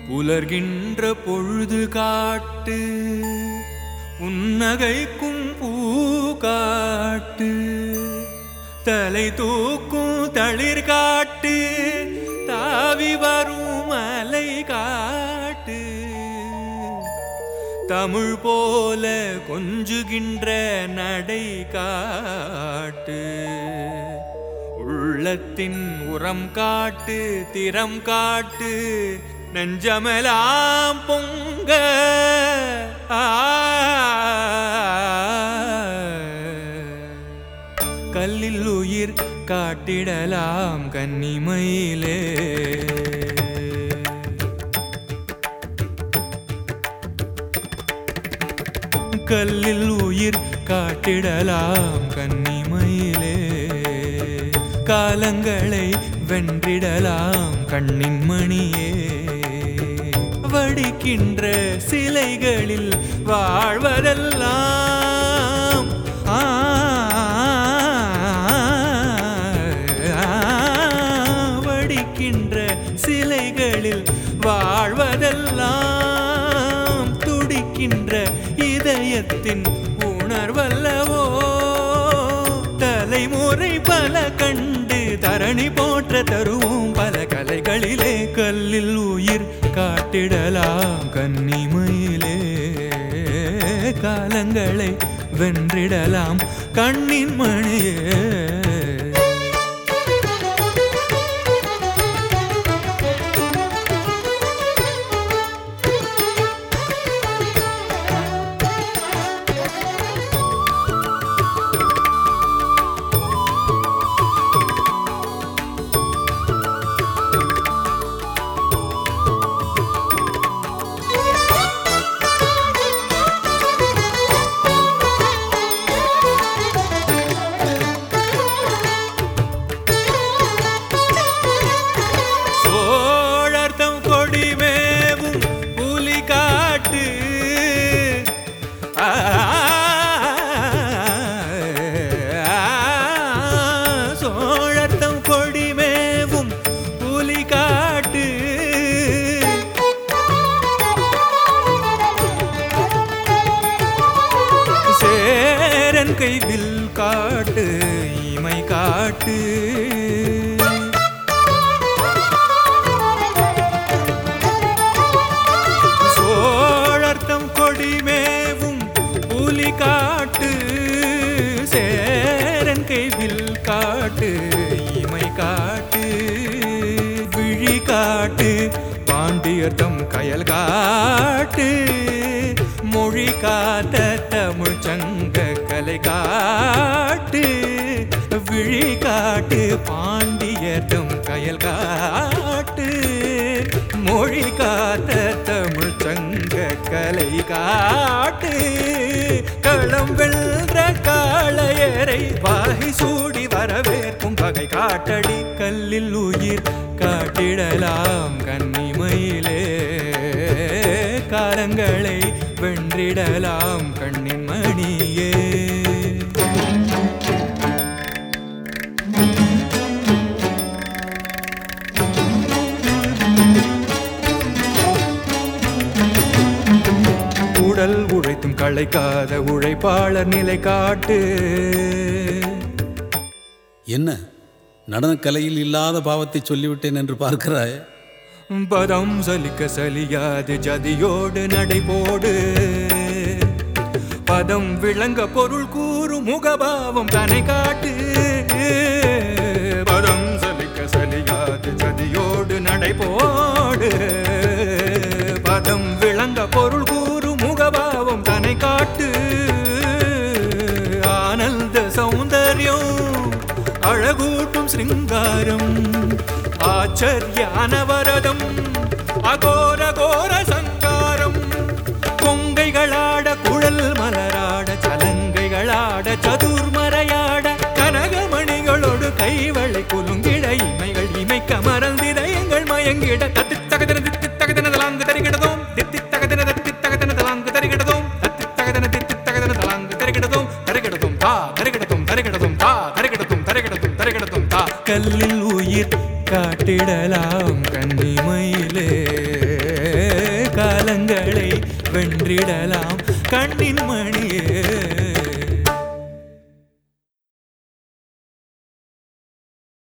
புலர்கின்ற பொழுது காட்டு புன்னகைக்கும் பூ காட்டு தலை தூக்கும் தளிர் காட்டு தாவி வரும் மலை காட்டு தமிழ் போல கொஞ்சுகின்ற நடை காட்டு உள்ளத்தின் உரம் காட்டு திறம் காட்டு நெஞ்சமெலாம் பொங்க ஆ. கல்லில் உயிர் காட்டிடலாம் கன்னிமயிலே கல்லில் உயிர் காட்டிடலாம் கன்னிமயிலே காலங்களை வென்றிடலாம் கண்ணின் மணியே வடிக்கின்ற சிலைகளில் வாழ்வதெல்லாம் ஆ, வடிக்கின்ற சிலைகளில் வாழ்வதெல்லாம் துடிக்கின்ற இதயத்தின் உணர்வல்லவோ தலைமுறை பல கண்டு தரணி போற்ற தருவோம் பல கலைகளிலே கல்லில் உயிர் காட்டிடலாம் கன்னிமயிலே காலங்களை வென்றிடலாம் கண்ணின் மணியே சோழர்த்தம் கொடிமேவும் புலி காட்டு ஆ, சோழர்த்தம் கொடிமேவும் புலி காட்டு சேரன் கைவில் காட்டு இமை காட்டு சோழர்த்தம் கொடிமேவும் புலி காட்டு சேரன் கைவில் காட்டு இமை காட்டு விழி காட்டு பாண்டியர்த்தம் கயல் காட்டு மொழி காத்த தமிழ் சங்க கலை காட்டு விழி காட்டு பாண்டியர்த்தம் கயல் காட்டு மொழி காத்த தமிழ் சங்க கலை காட்டு களம் வென்ற காளையரை வாகை சூடி வரவேற்கும் பகை காட்டடி கல்லில் உயிர் காட்டிடலாம் கன்னிமயிலே காலங்களை வென்றிடலாம் கண்ணின் மணியே உடல் உழைத்தும் களைக்காத உழைப்பாளர் நிலை காட்டு என்ன நடனக்கலையில் இல்லாத பாவத்தை சொல்லிவிட்டேன் என்று பார்க்கிறாய் பதம் சலிக்க சலியாது ஜதியோடு நடைபோடு பதம் விளங்க பொருள் கூறும் முகபாவம் தனை காட்டு பதம் சலிக்க சலியாது ஜதியோடு நடைபோடு பதம் விளங்க பொருள் கூறும் முகபாவம் தனை காட்டு ஆனந்த சௌந்தர்யம் அழகூட்டும் சிருங்காரம் ஆச்சரிய அனவரதம் அகோர கோர சங்காரம் கொங்கைகளாட குழல் மலராட சலங்கைகளாட சதுர்மறையாட கனகமணிகளோடு கைவளை குலுங்கிட இமைகள் இமைக்க மறந்திட எங்கள் மயங்கிட தத்தி தகதன தித்தி தகதன தலாங்கு தருகிடதோம் தித்தி தகதன தத்தி தகதன தலாங்கு தருகிடதோம் தத்தி தகதன தித்தி தகதன தலாங்கு தருகிடதோம் தருகிடதும் தா தருகிடதும் தருகிடதும் தா தருகிடதும் தருகிடதும் தருகிடதும் தா கல்லில் உயிர் காட்டிடலாம் கன்னிமயிலே கஷ்டங்களை வென்றிடலாம் கண்ணின் மணியே